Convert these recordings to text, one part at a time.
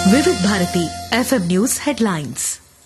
వివిధ Bharati FM news headlines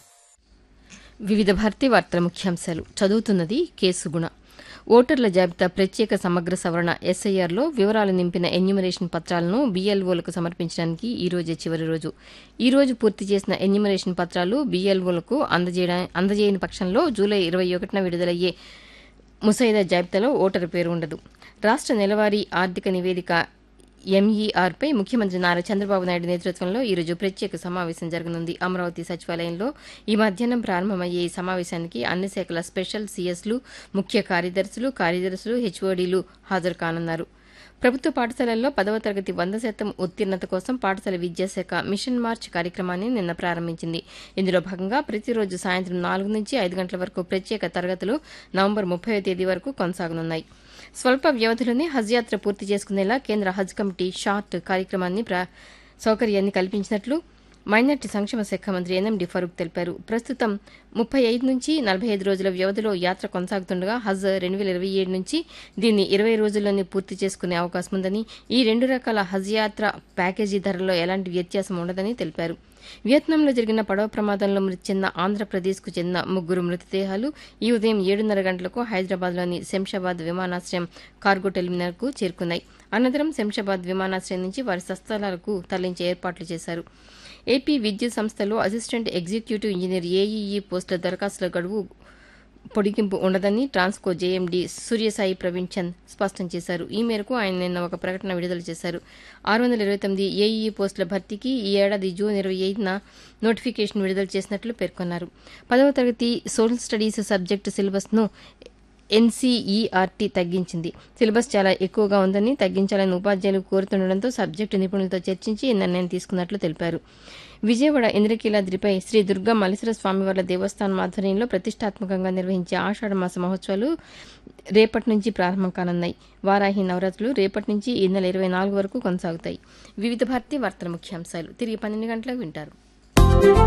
వివిధ భారతీ వార్తల ముఖ్యాంశాలు చదువుతున్నది కేసుగుణ ఓటర్ల జాబితా ప్రత్యేక సమగ్ర సవరణ ఎస్ఐఆర్లో వివరాలు నింపిన ఎన్యూమరేషన్ పత్రాలను బీఎల్ఓలకు సమర్పించడానికి ఈ రోజే చివరి రోజు ఈ రోజు పూర్తి చేసిన ఎన్యూమరేషన్ పత్రాలు బీఎల్ఓలకు అందజేయడా అందజేయని పక్షంలో జూలై ఇరవై ఒకటిన విడుదలయ్యే ముసాయిదా జాబితాలో ఓటరు పేరు ఉండదు రాష్ట్ర నెలవారీ ఆర్థిక నివేదిక ఎంఈఆర్పై ముఖ్యమంత్రి నారా చంద్రబాబు నాయుడు నేతృత్వంలో ఈరోజు ప్రత్యేక సమావేశం జరగనుంది అమరావతి సచివాలయంలో ఈ మధ్యాహ్నం ప్రారంభమయ్యే ఈ సమావేశానికి అన్ని శాఖల స్పెషల్ సీఎస్లు ముఖ్య కార్యదర్శులు కార్యదర్శులు హెచ్ఓడీలు హాజరు కానున్నారు ప్రభుత్వ పాఠశాలల్లో పదవ తరగతి వంద శాతం ఉత్తీర్ణత కోసం పాఠశాల విద్యాశాఖ మిషన్ మార్చ్ కార్యక్రమాన్ని నిన్న ప్రారంభించింది ఇందులో భాగంగా ప్రతిరోజు సాయంత్రం నాలుగు నుంచి ఐదు గంటల వరకు ప్రత్యేక తరగతులు నవంబర్ ముప్పై తేదీ వరకు కొనసాగనున్నాయి స్వల్ప వ్యవధిలోనే హజ్ యాత్ర పూర్తి చేసుకునేలా కేంద్ర హజ్ కమిటీ షార్ట్ కార్యక్రమాన్ని ప్ర- సౌకర్యాన్ని కల్పించినట్లు మైనార్టీ సంక్షేమ శాఖ మంత్రి ఎన్ఎండి ఫరూక్ తెలిపారు ప్రస్తుతం ముప్పై ఐదు నుంచి నలభై ఐదు రోజుల వ్యవధిలో యాత్ర కొనసాగుతుండగా హజ్ రెండు వేల ఇరవై ఏడు నుంచి దీన్ని ఇరవై రోజుల్లోనే పూర్తి చేసుకునే అవకాశం ఉందని ఈ రెండు రకాల హజ్ యాత్ర ప్యాకేజీ ధరల్లో ఎలాంటి వ్యత్యాసం ఉండదని తెలిపారు వియత్నాంలో జరిగిన పడవ ప్రమాదంలో మృతి చెందిన ఆంధ్రప్రదేశ్కు చెందిన ముగ్గురు మృతదేహాలు ఈ ఉదయం ఏడున్నర గంటలకు హైదరాబాద్లోని శంషాబాద్ విమానాశ్రయం కార్గో టెర్మినల్కు చేరుకున్నాయి అనంతరం శంషాబాద్ విమానాశ్రయం నుంచి వారి స్వస్థలాలకు తరలించే ఏర్పాట్లు చేశారు ఏపీ విద్యుత్ సంస్థలో అసిస్టెంట్ ఎగ్జిక్యూటివ్ ఇంజనీర్ ఏఈఈ పోస్టుల దరఖాస్తుల గడువు పొడిగింపు ఉండదని ట్రాన్స్కో జేఎండీ సూర్యసాయి ప్రవీణ్ చంద్ స్పష్టం చేశారు ఈ మేరకు ఆయన నిన్న ఒక ప్రకటన విడుదల చేశారు ఆరు వందల ఇరవై తొమ్మిది ఏఈఈ పోస్టుల భర్తీకి ఈ ఏడాది జూన్ ఇరవై ఐదున నోటిఫికేషన్ విడుదల చేసినట్లు పేర్కొన్నారు పదవ తరగతి సోషల్ స్టడీస్ సబ్జెక్టు సిలబస్ను ఎన్సీఈఆర్టీ తగ్గించింది సిలబస్ చాలా ఎక్కువగా ఉందని తగ్గించాలని ఉపాధ్యాయులు కోరుతుండటంతో సబ్జెక్టు నిపుణులతో చర్చించి ఈ నిర్ణయం తీసుకున్నట్లు తెలిపారు విజయవాడ ఇంద్రకీలాద్రిపై శ్రీ దుర్గా మల్లేశ్వర స్వామివార్ల దేవస్థానం ఆధ్వర్యంలో ప్రతిష్టాత్మకంగా నిర్వహించే ఆషాఢ మాస మహోత్సవాలు రేపటి నుంచి ప్రారంభం కానున్నాయి వారాహి నవరాత్రులు రేపటి నుంచి ఈ నెల ఇరవై నాలుగు వరకు కొనసాగుతాయి వివిధ భారతీయ వార్తల ముఖ్యాంశాలు తిరిగి పన్నెండు గంటలకు వింటారు